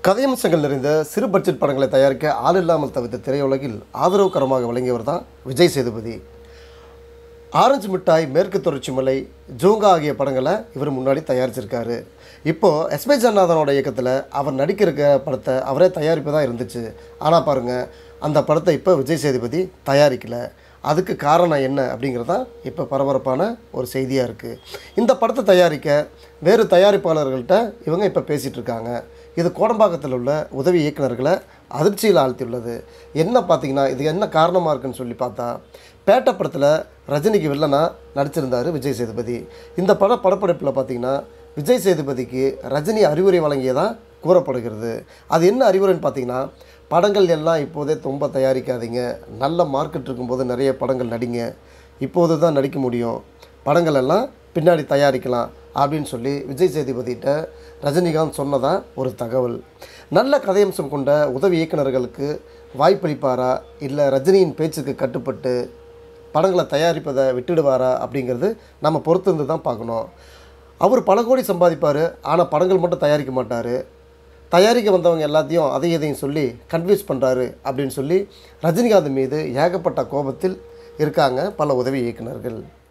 கதையம்சங்கள் நிறைந்த சிறு பட்ஜெட் படங்களை தயாரிக்க ஆள் இல்லாமல் தவிர்த்த திரையுலகில் ஆதரவுகரமாக விளங்கியவர் தான் விஜய் சேதுபதி ஆரஞ்சு மிட்டாய் மேற்கு தொடர்ச்சி மலை ஜோங்கா ஆகிய படங்களை இவர் முன்னாடி தயாரிச்சிருக்காரு இப்போது எஸ்பி ஜன்னாதனோட இயக்கத்தில் அவர் நடிக்கிற படத்தை அவரே தயாரிப்பதாக இருந்துச்சு ஆனால் பாருங்கள் அந்த படத்தை இப்போ விஜய் சேதுபதி தயாரிக்கலை அதுக்கு காரணம் என்ன அப்படிங்கிறது தான் இப்போ பரபரப்பான ஒரு செய்தியாக இருக்குது இந்த படத்தை தயாரிக்க வேறு தயாரிப்பாளர்கள்ட்ட இவங்க இப்போ பேசிகிட்டு இருக்காங்க இது கோடம்பாக்கத்தில் உள்ள உதவி இயக்குனர்களை அதிர்ச்சியில் ஆழ்த்தியுள்ளது என்ன பார்த்தீங்கன்னா இது என்ன காரணமாக இருக்குன்னு சொல்லி பார்த்தா பேட்ட படத்தில் ரஜினிக்கு வில்லனா நடிச்சிருந்தார் விஜய் சேதுபதி இந்த பட படப்படைப்பில் பார்த்தீங்கன்னா விஜய் சேதுபதிக்கு ரஜினி அறிவுரை வழங்கியதாக கூறப்படுகிறது அது என்ன அறிவுரைன்னு பார்த்தீங்கன்னா படங்கள் எல்லாம் இப்போதே ரொம்ப தயாரிக்காதீங்க நல்ல மார்க்கெட் இருக்கும்போது நிறைய படங்கள் நடிங்க இப்போது தான் நடிக்க முடியும் படங்கள் எல்லாம் பின்னாடி தயாரிக்கலாம் அப்படின்னு சொல்லி விஜய் சேதுபதிகிட்ட ரஜினிகாந்த் சொன்னதா ஒரு தகவல் நல்ல கதையம்சம் கொண்ட உதவி இயக்குனர்களுக்கு வாய்ப்பளிப்பாரா இல்லை ரஜினியின் பேச்சுக்கு கட்டுப்பட்டு படங்களை தயாரிப்பதை விட்டுடுவாரா அப்படிங்கிறது நம்ம பொறுத்து இருந்து தான் பார்க்கணும் அவர் பல கோடி சம்பாதிப்பார் ஆனால் படங்கள் மட்டும் தயாரிக்க மாட்டார் தயாரிக்க வந்தவங்க எல்லாத்தையும் அதை இதையும் சொல்லி கன்வியூஸ் பண்ணுறாரு அப்படின்னு சொல்லி ரஜினிகாந்த் மீது ஏகப்பட்ட கோபத்தில் இருக்காங்க பல உதவி இயக்குனர்கள்